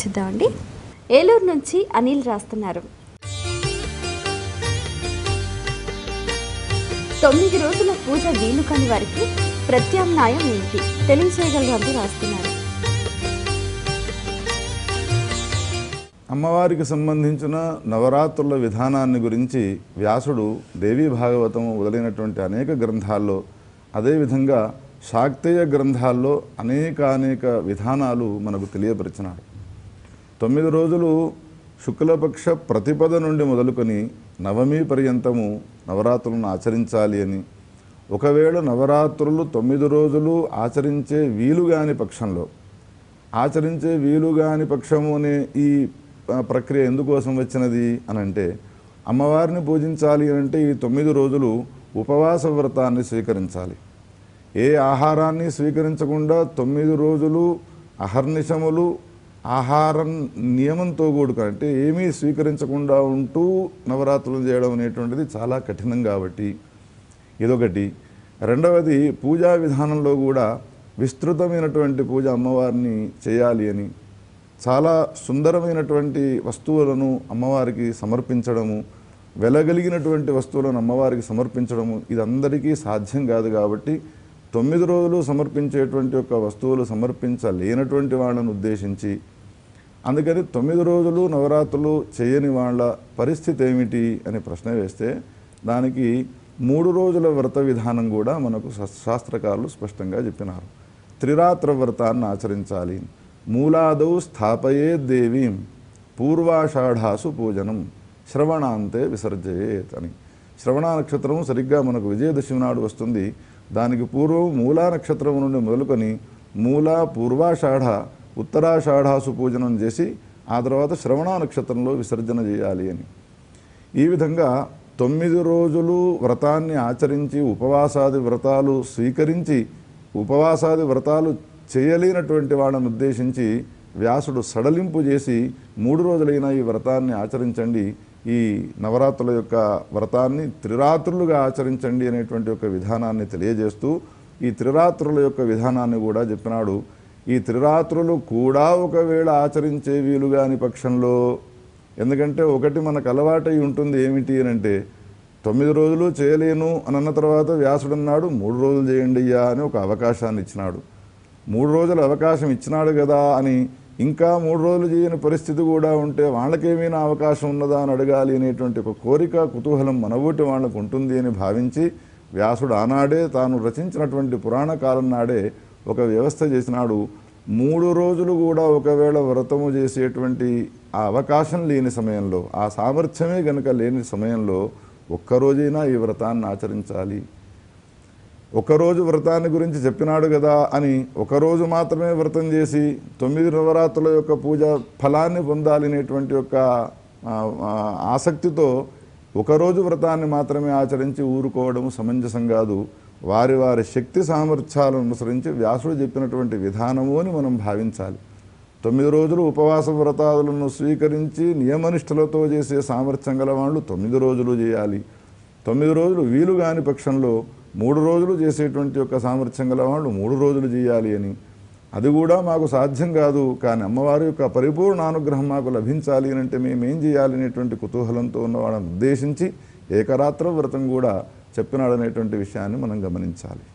చూద్దామండి ఏలూరు నుంచి అనిల్ రాస్తున్నారు తొమ్మిది రోజుల పూజ వీలు కాని వారికి ప్రత్యామ్నాయం ఏంటి తెలియచేయగలరు అంటూ రాస్తున్నారు అమ్మవారికి సంబంధించిన నవరాత్రుల విధానాన్ని గురించి వ్యాసుడు దేవీ భాగవతం మొదలైనటువంటి అనేక గ్రంథాల్లో అదేవిధంగా శాక్తేయ గ్రంథాల్లో అనేక అనేక విధానాలు మనకు తెలియపరిచినాడు తొమ్మిది రోజులు శుక్లపక్ష ప్రతిపద నుండి మొదలుకొని నవమి పర్యంతము నవరాత్రులను ఆచరించాలి అని ఒకవేళ నవరాత్రులు తొమ్మిది రోజులు ఆచరించే వీలుగాని పక్షంలో ఆచరించే వీలుగాని పక్షము అనే ఈ ఆ, ప్రక్రియ ఎందుకోసం వచ్చినది అని అంటే అమ్మవారిని పూజించాలి అని అంటే ఈ తొమ్మిది రోజులు ఉపవాస వ్రతాన్ని స్వీకరించాలి ఏ ఆహారాన్ని స్వీకరించకుండా తొమ్మిది రోజులు అహర్నిశములు ఆహారం నియమంతో కూడుక అంటే ఏమీ స్వీకరించకుండా ఉంటూ నవరాత్రులు చేయడం అనేటువంటిది చాలా కఠినం కాబట్టి ఇదొకటి రెండవది పూజా విధానంలో కూడా విస్తృతమైనటువంటి పూజ అమ్మవారిని చేయాలి అని చాలా సుందరమైనటువంటి వస్తువులను అమ్మవారికి సమర్పించడము వెలగలిగినటువంటి వస్తువులను అమ్మవారికి సమర్పించడము ఇది అందరికీ సాధ్యం కాదు కాబట్టి తొమ్మిది రోజులు సమర్పించేటువంటి యొక్క వస్తువులు సమర్పించలేనటువంటి వాళ్ళను ఉద్దేశించి అందుకని తొమ్మిది రోజులు నవరాత్రులు చేయని వాళ్ళ పరిస్థితి ఏమిటి అని ప్రశ్న వేస్తే దానికి మూడు రోజుల వ్రత విధానం కూడా మనకు శా- శాస్త్రకారులు స్పష్టంగా చెప్పినారు త్రిరాత్ర వ్రతాన్ని ఆచరించాలి మూలాదౌ స్థాపయే దేవీం పూర్వాషాఢాసు పూజనం శ్రవణాంతే విసర్జయేత్ అని శ్రవణ నక్షత్రం సరిగ్గా మనకు విజయదశమి నాడు వస్తుంది దానికి పూర్వం మూలా నక్షత్రం నుండి మొదలుకొని మూలా పూర్వాషాఢ ఉత్తరాషాఢాసు పూజనం చేసి ఆ తర్వాత శ్రవణ నక్షత్రంలో విసర్జన చేయాలి అని ఈ విధంగా తొమ్మిది రోజులు వ్రతాన్ని ఆచరించి ఉపవాసాది వ్రతాలు స్వీకరించి ఉపవాసాది వ్రతాలు చేయలేనటువంటి వాళ్ళని ఉద్దేశించి వ్యాసుడు సడలింపు చేసి మూడు రోజులైన ఈ వ్రతాన్ని ఆచరించండి ఈ నవరాత్రుల యొక్క వ్రతాన్ని త్రిరాత్రులుగా ఆచరించండి అనేటువంటి ఒక విధానాన్ని తెలియజేస్తూ ఈ త్రిరాత్రుల యొక్క విధానాన్ని కూడా చెప్పినాడు ఈ త్రిరాత్రులు కూడా ఒకవేళ ఆచరించే వీలుగాని పక్షంలో ఎందుకంటే ఒకటి మనకు అలవాటై ఉంటుంది ఏమిటి అని అంటే తొమ్మిది రోజులు చేయలేను అని అన్న తర్వాత వ్యాసుడు అన్నాడు మూడు రోజులు చేయండి అయ్యా అని ఒక అవకాశాన్ని ఇచ్చినాడు మూడు రోజుల అవకాశం ఇచ్చినాడు కదా అని ఇంకా మూడు రోజులు చేయని పరిస్థితి కూడా ఉంటే వాళ్ళకేమైనా అవకాశం ఉన్నదా అని అడగాలి అనేటువంటి ఒక కోరిక కుతూహలం మనబోటి వాళ్ళకు ఉంటుంది అని భావించి వ్యాసుడు ఆనాడే తాను రచించినటువంటి పురాణ కాలం నాడే ఒక వ్యవస్థ చేసినాడు మూడు రోజులు కూడా ఒకవేళ వ్రతము చేసేటువంటి ఆ అవకాశం లేని సమయంలో ఆ సామర్థ్యమే గనుక లేని సమయంలో ఒక్కరోజైనా ఈ వ్రతాన్ని ఆచరించాలి ఒకరోజు వ్రతాన్ని గురించి చెప్పినాడు కదా అని ఒకరోజు మాత్రమే వ్రతం చేసి తొమ్మిది నవరాత్రుల యొక్క పూజ ఫలాన్ని పొందాలి అనేటువంటి యొక్క ఆ, ఆ, ఆసక్తితో ఒకరోజు వ్రతాన్ని మాత్రమే ఆచరించి ఊరుకోవడం సమంజసం కాదు వారి వారి శక్తి సామర్థ్యాలను అనుసరించి వ్యాసుడు చెప్పినటువంటి విధానము అని మనం భావించాలి తొమ్మిది రోజులు ఉపవాస వ్రతాదులను స్వీకరించి నియమనిష్టలతో చేసే సామర్థ్యం గల వాళ్ళు తొమ్మిది రోజులు చేయాలి తొమ్మిది రోజులు వీలు కాని పక్షంలో మూడు రోజులు చేసేటువంటి యొక్క సామర్థ్యం గల వాళ్ళు మూడు రోజులు చేయాలి అని అది కూడా మాకు సాధ్యం కాదు కానీ అమ్మవారి యొక్క పరిపూర్ణ అనుగ్రహం మాకు లభించాలి అని అంటే మేము ఏం చేయాలి అనేటువంటి కుతూహలంతో ఉన్న వాళ్ళని ఉద్దేశించి ఏకరాత్ర వ్రతం కూడా చెప్పినాడనేటువంటి విషయాన్ని మనం గమనించాలి